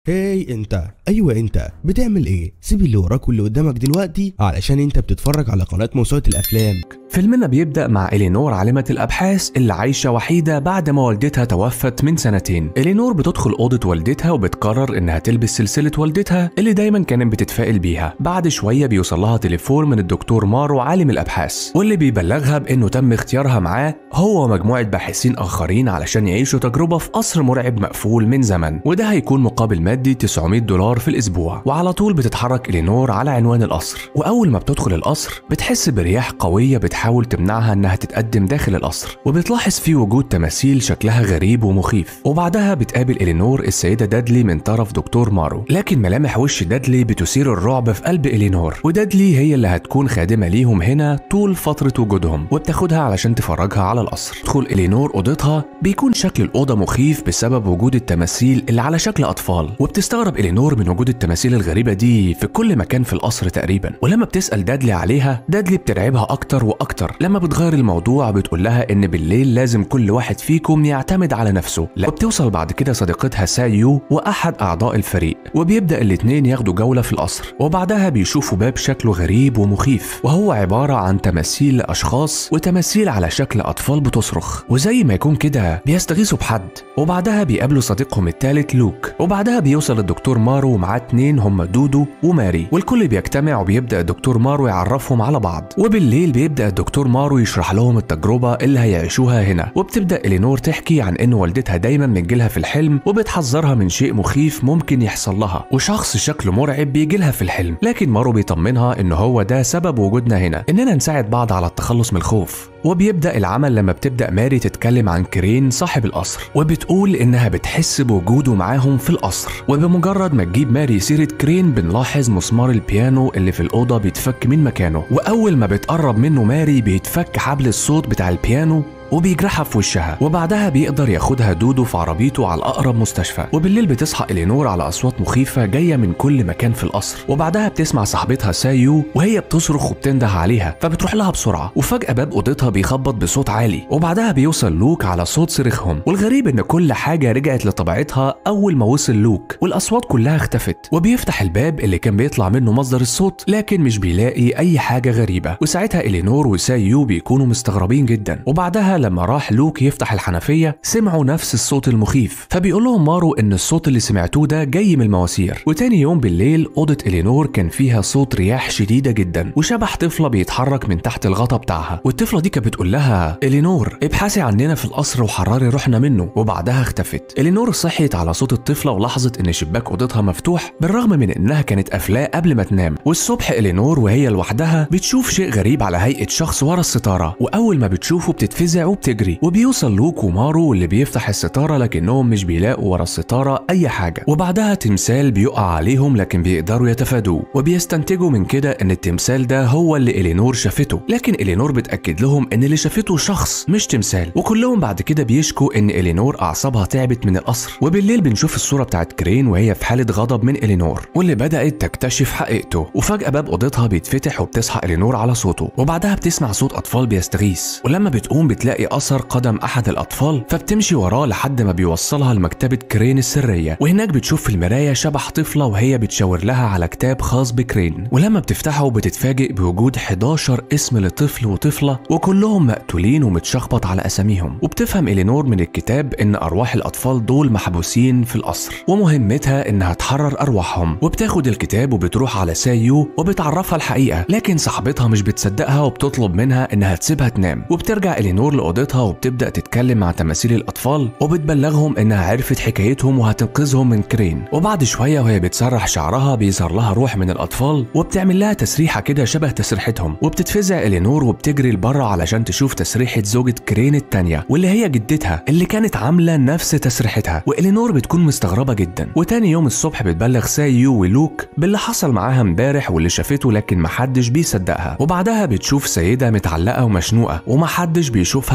هاي انت ايوه انت بتعمل ايه سيب اللي وراك واللي قدامك دلوقتي علشان انت بتتفرج على قناه موسوعه الافلام فيلمنا بيبدأ مع إلينور عالمة الأبحاث اللي عايشة وحيدة بعد ما والدتها توفت من سنتين إلينور بتدخل أوضة والدتها وبتقرر إنها تلبس سلسلة والدتها اللي دايما كانت بتتفائل بيها بعد شوية بيوصل لها تليفون من الدكتور مارو عالم الأبحاث واللي بيبلغها بإنه تم اختيارها معاه هو ومجموعة باحثين آخرين علشان يعيشوا تجربة في قصر مرعب مقفول من زمن وده هيكون مقابل مادي 900 دولار في الأسبوع وعلى طول بتتحرك إلينور على عنوان القصر وأول ما بتدخل القصر بتحس برياح قوية بتحاول تمنعها إنها تتقدم داخل القصر وبتلاحظ فيه وجود تماثيل شكلها غريب ومخيف وبعدها بتقابل إلينور السيدة دادلي من طرف دكتور مارو لكن ملامح وش دادلي بتثير الرعب في قلب إلينور ودادلي هي اللي هتكون خادمة ليهم هنا طول فترة وجودهم وبتاخدها علشان تفرجها على القصر تدخل إلينور أوضتها بيكون شكل الأوضة مخيف بسبب وجود التماثيل اللي على شكل أطفال وبتستغرب إلينور من وجود التماثيل الغريبة دي في كل مكان في القصر تقريبا ولما بتسأل دادلي عليها دادلي بترعبها أكتر وأكتر لما بتغير الموضوع بتقول لها إن بالليل لازم كل واحد فيكم يعتمد على نفسه لا وبتوصل بعد كده صديقتها سايو وأحد أعضاء الفريق وبيبدأ الاتنين ياخدوا جولة في القصر وبعدها بيشوفوا باب شكله غريب ومخيف وهو عبارة عن تماثيل أشخاص وتماثيل على شكل أطفال بتصرخ وزي ما يكون كده بيستغيثوا بحد وبعدها بيقابلوا صديقهم الثالث لوك وبعدها بيوصل الدكتور مارو ومعاه اتنين هم دودو وماري والكل بيجتمع وبيبدأ الدكتور مارو يعرفهم على بعض وبالليل بيبدأ الدكتور مارو يشرح لهم التجربة اللي هيعيشوها هنا وبتبدأ إلينور تحكي عن إن والدتها دايما بتجيلها في الحلم وبتحذرها من شيء مخيف ممكن يحصل لها وشخص شكله مرعب بيجيلها في الحلم لكن مارو بيطمنها إن هو ده سبب وجودنا هنا إننا نساعد بعض على التخلص من الخوف وبيبدأ العمل لما بتبدأ ماري تتكلم عن كرين صاحب القصر وبتقول إنها بتحس بوجوده معاهم في القصر وبمجرد ما تجيب ماري سيرة كرين بنلاحظ مسمار البيانو اللي في الأوضة بيتفك من مكانه وأول ما بتقرب منه ماري بيتفك حبل الصوت بتاع البيانو وبيجرحها في وشها وبعدها بيقدر ياخدها دودو في عربيته على اقرب مستشفى وبالليل بتصحى الينور على اصوات مخيفه جايه من كل مكان في القصر وبعدها بتسمع صاحبتها سايو وهي بتصرخ وبتنده عليها فبتروح لها بسرعه وفجاه باب اوضتها بيخبط بصوت عالي وبعدها بيوصل لوك على صوت صريخهم والغريب ان كل حاجه رجعت لطبيعتها اول ما وصل لوك والاصوات كلها اختفت وبيفتح الباب اللي كان بيطلع منه مصدر الصوت لكن مش بيلاقي اي حاجه غريبه وساعتها الينور وسايو بيكونوا مستغربين جدا وبعدها لما راح لوك يفتح الحنفية سمعوا نفس الصوت المخيف فبيقول لهم مارو إن الصوت اللي سمعتوه ده جاي من المواسير وتاني يوم بالليل أوضة إلينور كان فيها صوت رياح شديدة جدا وشبح طفلة بيتحرك من تحت الغطا بتاعها والطفلة دي كانت بتقول لها إلينور ابحثي عننا في القصر وحرري روحنا منه وبعدها اختفت إلينور صحيت على صوت الطفلة ولاحظت إن شباك أوضتها مفتوح بالرغم من إنها كانت قافلاه قبل ما تنام والصبح إلينور وهي لوحدها بتشوف شيء غريب على هيئة شخص ورا الستارة وأول ما بتشوفه بتتفزع وبتجري وبيوصل لوك ومارو واللي بيفتح الستارة لكنهم مش بيلاقوا ورا الستارة أي حاجة وبعدها تمثال بيقع عليهم لكن بيقدروا يتفادوه وبيستنتجوا من كده إن التمثال ده هو اللي إلينور شافته لكن إلينور بتأكد لهم إن اللي شافته شخص مش تمثال وكلهم بعد كده بيشكوا إن إلينور أعصابها تعبت من القصر وبالليل بنشوف الصورة بتاعت كرين وهي في حالة غضب من إلينور واللي بدأت تكتشف حقيقته وفجأة باب أوضتها بيتفتح وبتصحى إلينور على صوته وبعدها بتسمع صوت أطفال بيستغيث ولما بتقوم بتلاقي أثر قدم أحد الأطفال فبتمشي وراه لحد ما بيوصلها لمكتبة كرين السرية وهناك بتشوف في المراية شبح طفلة وهي بتشاور لها على كتاب خاص بكرين ولما بتفتحه بتتفاجئ بوجود 11 اسم لطفل وطفلة وكلهم مقتولين ومتشخبط على أساميهم وبتفهم إلينور من الكتاب إن أرواح الأطفال دول محبوسين في القصر ومهمتها إنها تحرر أرواحهم وبتاخد الكتاب وبتروح على سايو وبتعرفها الحقيقة لكن صاحبتها مش بتصدقها وبتطلب منها إنها تسيبها تنام وبترجع إلينور لأوضتها وبتبدأ تتكلم مع تماثيل الأطفال وبتبلغهم إنها عرفت حكايتهم وهتنقذهم من كرين وبعد شوية وهي بتسرح شعرها بيظهر لها روح من الأطفال وبتعمل لها تسريحة كده شبه تسريحتهم وبتتفزع إلينور وبتجري لبره علشان تشوف تسريحة زوجة كرين التانية واللي هي جدتها اللي كانت عاملة نفس تسريحتها وإلينور بتكون مستغربة جدا وتاني يوم الصبح بتبلغ سايو ولوك باللي حصل معاها امبارح واللي شافته لكن محدش بيصدقها وبعدها بتشوف سيدة متعلقة ومشنوقة ومحدش بيشوفها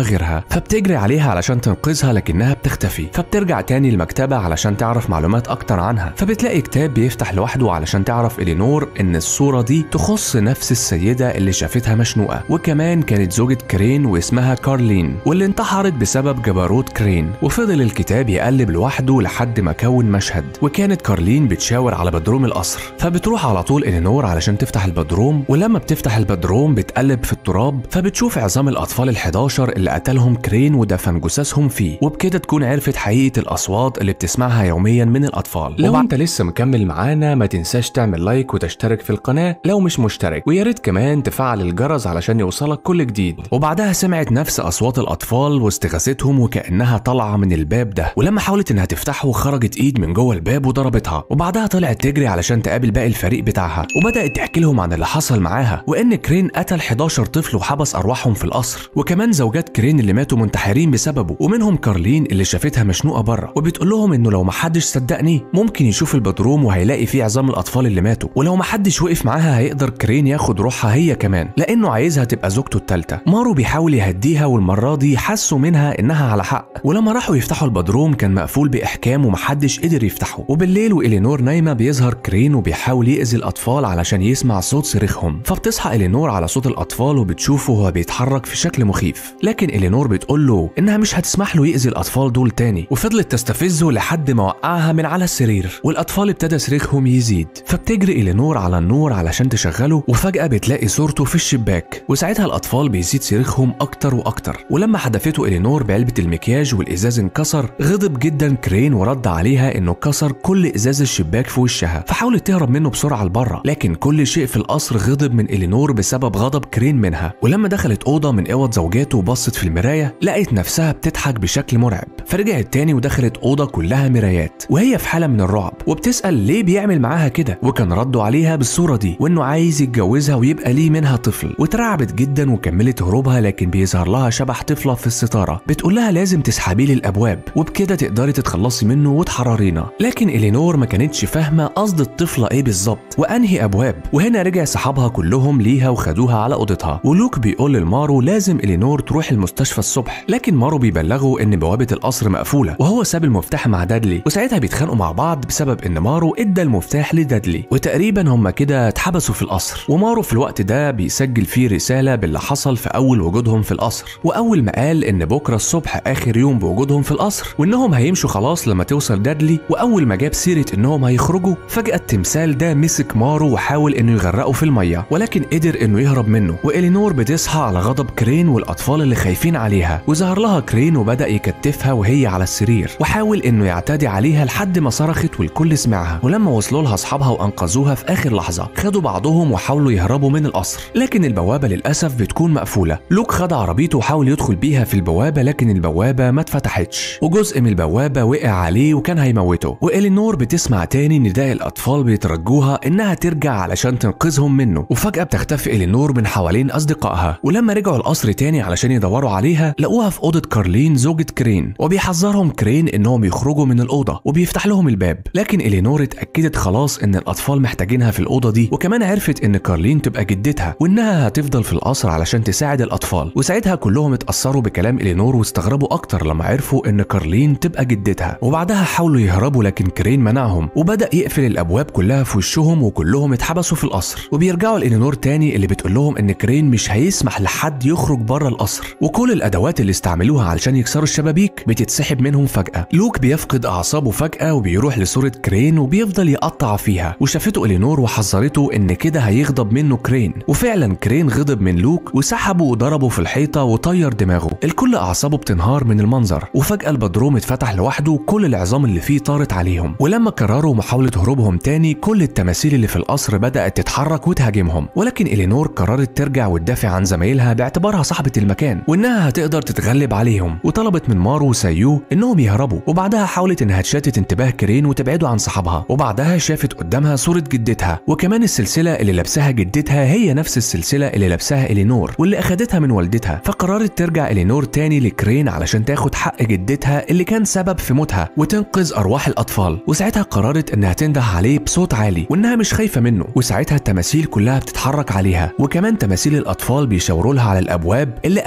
وراها غيرها فبتجري عليها علشان تنقذها لكنها بتختفي فبترجع تاني المكتبة علشان تعرف معلومات أكتر عنها فبتلاقي كتاب بيفتح لوحده علشان تعرف إلينور إن الصورة دي تخص نفس السيدة اللي شافتها مشنوقة وكمان كانت زوجة كرين واسمها كارلين واللي انتحرت بسبب جبروت كرين وفضل الكتاب يقلب لوحده لحد ما كون مشهد وكانت كارلين بتشاور على بدروم القصر فبتروح على طول إلينور علشان تفتح البدروم ولما بتفتح البدروم بتقلب في التراب فبتشوف عظام الأطفال ال11 اللي قتلهم كرين ودفن جثثهم فيه وبكده تكون عرفت حقيقة الأصوات اللي بتسمعها يوميا من الأطفال لو انت لسه مكمل معانا ما تنساش تعمل لايك وتشترك في القناة لو مش مشترك ويا ريت كمان تفعل الجرس علشان يوصلك كل جديد وبعدها سمعت نفس أصوات الأطفال واستغاثتهم وكأنها طالعة من الباب ده ولما حاولت إنها تفتحه خرجت إيد من جوه الباب وضربتها وبعدها طلعت تجري علشان تقابل باقي الفريق بتاعها وبدأت تحكي لهم عن اللي حصل معاها وإن كرين قتل 11 طفل وحبس أرواحهم في القصر وكمان زوجات كرين اللي ماتوا منتحرين بسببه ومنهم كارلين اللي شافتها مشنوقة بره وبتقول لهم إنه لو محدش صدقني ممكن يشوف البدروم وهيلاقي فيه عظام الأطفال اللي ماتوا ولو محدش وقف معاها هيقدر كرين ياخد روحها هي كمان لأنه عايزها تبقى زوجته التالتة مارو بيحاول يهديها والمرة دي حسوا منها إنها على حق ولما راحوا يفتحوا البدروم كان مقفول بإحكام ومحدش قدر يفتحه وبالليل وإلينور نايمة بيظهر كرين وبيحاول يأذي الأطفال علشان يسمع صوت صريخهم فبتصحى إلينور على صوت الأطفال وبتشوفه وهو بيتحرك في شكل مخيف لكن إلينور بتقول له إنها مش هتسمح له يأذي الأطفال دول تاني وفضلت تستفزه لحد ما وقعها من على السرير والأطفال ابتدى صريخهم يزيد فبتجري إلينور على النور علشان تشغله وفجأة بتلاقي صورته في الشباك وساعتها الأطفال بيزيد صريخهم أكتر وأكتر ولما حدفته إلينور بعلبة المكياج والإزاز انكسر غضب جدا كرين ورد عليها إنه كسر كل إزاز الشباك في وشها فحاولت تهرب منه بسرعة لبره لكن كل شيء في القصر غضب من إلينور بسبب غضب كرين منها ولما دخلت أوضة من أوض زوجاته وبصت في المراية لقت نفسها بتضحك بشكل مرعب فرجعت تاني ودخلت أوضة كلها مرايات وهي في حالة من الرعب وبتسأل ليه بيعمل معاها كده وكان ردوا عليها بالصورة دي وإنه عايز يتجوزها ويبقى ليه منها طفل واترعبت جدا وكملت هروبها لكن بيظهر لها شبح طفلة في الستارة بتقول لها لازم تسحبيه للأبواب وبكده تقدري تتخلصي منه وتحررينا لكن إلينور ما كانتش فاهمة قصد الطفلة إيه بالظبط وأنهي أبواب وهنا رجع صحابها كلهم ليها وخدوها على أوضتها ولوك بيقول لمارو لازم إلينور تروح المستشفى الصبح لكن مارو بيبلغه إن بوابة القصر مقفولة وهو ساب المفتاح مع دادلي وساعتها بيتخانقوا مع بعض بسبب إن مارو إدى المفتاح لدادلي وتقريبا هما كده اتحبسوا في القصر ومارو في الوقت ده بيسجل فيه رسالة باللي حصل في أول وجودهم في القصر وأول ما قال إن بكرة الصبح آخر يوم بوجودهم في القصر وإنهم هيمشوا خلاص لما توصل دادلي وأول ما جاب سيرة إنهم هيخرجوا فجأة التمثال ده مسك مارو وحاول إنه يغرقه في المية ولكن قدر إنه يهرب منه وإلينور بتصحى على غضب كرين والأطفال اللي خايفين عليها وظهر لها كرين وبدأ يكتفها وهي على السرير وحاول إنه يعتدي عليها لحد ما صرخت والكل سمعها ولما وصلوا لها أصحابها وأنقذوها في آخر لحظة خدوا بعضهم وحاولوا يهربوا من القصر لكن البوابة للأسف بتكون مقفولة لوك خد عربيته وحاول يدخل بيها في البوابة لكن البوابة ما اتفتحتش وجزء من البوابة وقع عليه وكان هيموته وإلينور بتسمع تاني نداء الأطفال بيترجوها إنها ترجع علشان تنقذهم منه وفجأة بتختفي إلينور من حوالين أصدقائها ولما رجعوا القصر تاني علشان يدوروا عليها لقوها في أوضة كارلين زوجة كرين وبيحذرهم كرين إنهم يخرجوا من الأوضة وبيفتح لهم الباب لكن إلينور اتأكدت خلاص إن الأطفال محتاجينها في الأوضة دي وكمان عرفت إن كارلين تبقى جدتها وإنها هتفضل في القصر علشان تساعد الأطفال وساعتها كلهم اتأثروا بكلام إلينور واستغربوا أكتر لما عرفوا إن كارلين تبقى جدتها وبعدها حاولوا يهربوا لكن كرين منعهم وبدأ يقفل الأبواب كلها في وشهم وكلهم اتحبسوا في القصر وبيرجعوا لإلينور تاني اللي بتقول لهم إن كرين مش هيسمح لحد يخرج بره القصر وكل الأدوات اللي استعملوها علشان يكسروا الشبابيك بتتسحب منهم فجأة لوك بيفقد أعصابه فجأة وبيروح لصورة كرين وبيفضل يقطع فيها وشافته إلينور وحذرته إن كده هيغضب منه كرين وفعلا كرين غضب من لوك وسحبه وضربه في الحيطة وطير دماغه الكل أعصابه بتنهار من المنظر وفجأة البدروم اتفتح لوحده وكل العظام اللي فيه طارت عليهم ولما قرروا محاولة هروبهم تاني كل التماثيل اللي في القصر بدأت تتحرك وتهاجمهم ولكن إلينور قررت ترجع وتدافع عن زمايلها باعتبارها صاحبة المكان وإنها هتقدر تتغلب عليهم وطلبت من مارو وسايو إنهم يهربوا وبعدها حاولت إنها تشتت انتباه كرين وتبعده عن صحابها وبعدها شافت قدامها صورة جدتها وكمان السلسلة اللي لابسها جدتها هي نفس السلسلة اللي لابسها إلينور واللي أخدتها من والدتها فقررت ترجع إلينور تاني لكرين علشان تاخد حق جدتها اللي كان سبب في موتها وتنقذ أرواح الأطفال وساعتها قررت إنها تنده عليه بصوت عالي وإنها مش خايفة منه وساعتها التماثيل كلها بتتحرك عليها وكمان تماثيل الأطفال بيشاوروا لها على الأبواب اللي قالوا لها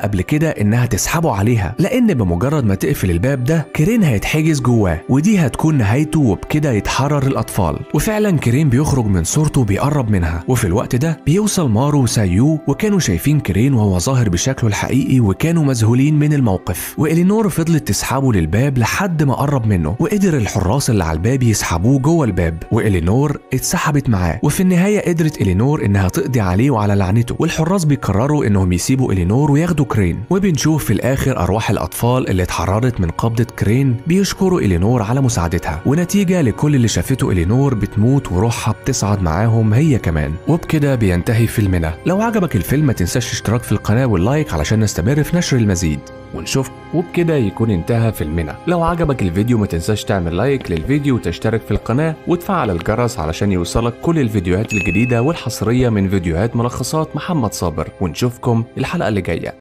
قبل كده انها تسحبه عليها لان بمجرد ما تقفل الباب ده كرين هيتحجز جواه ودي هتكون نهايته وبكده يتحرر الاطفال وفعلا كرين بيخرج من صورته وبيقرب منها وفي الوقت ده بيوصل مارو وسايو وكانوا شايفين كرين وهو ظاهر بشكله الحقيقي وكانوا مذهولين من الموقف والينور فضلت تسحبه للباب لحد ما قرب منه وقدر الحراس اللي على الباب يسحبوه جوه الباب والينور اتسحبت معاه وفي النهايه قدرت الينور انها تقضي عليه وعلى لعنته والحراس بيقرروا انهم يسيبوا الينور وياخدوا كرين وبنشوف في الاخر ارواح الاطفال اللي اتحررت من قبضه كرين بيشكروا الينور على مساعدتها ونتيجه لكل اللي شافته الينور بتموت وروحها بتصعد معاهم هي كمان وبكده بينتهي فيلمنا لو عجبك الفيلم ما تنساش اشتراك في القناه واللايك علشان نستمر في نشر المزيد ونشوف وبكده يكون انتهى فيلمنا لو عجبك الفيديو ما تنساش تعمل لايك للفيديو وتشترك في القناة وتفعل الجرس علشان يوصلك كل الفيديوهات الجديدة والحصرية من فيديوهات ملخصات محمد صابر ونشوفكم الحلقة اللي جاية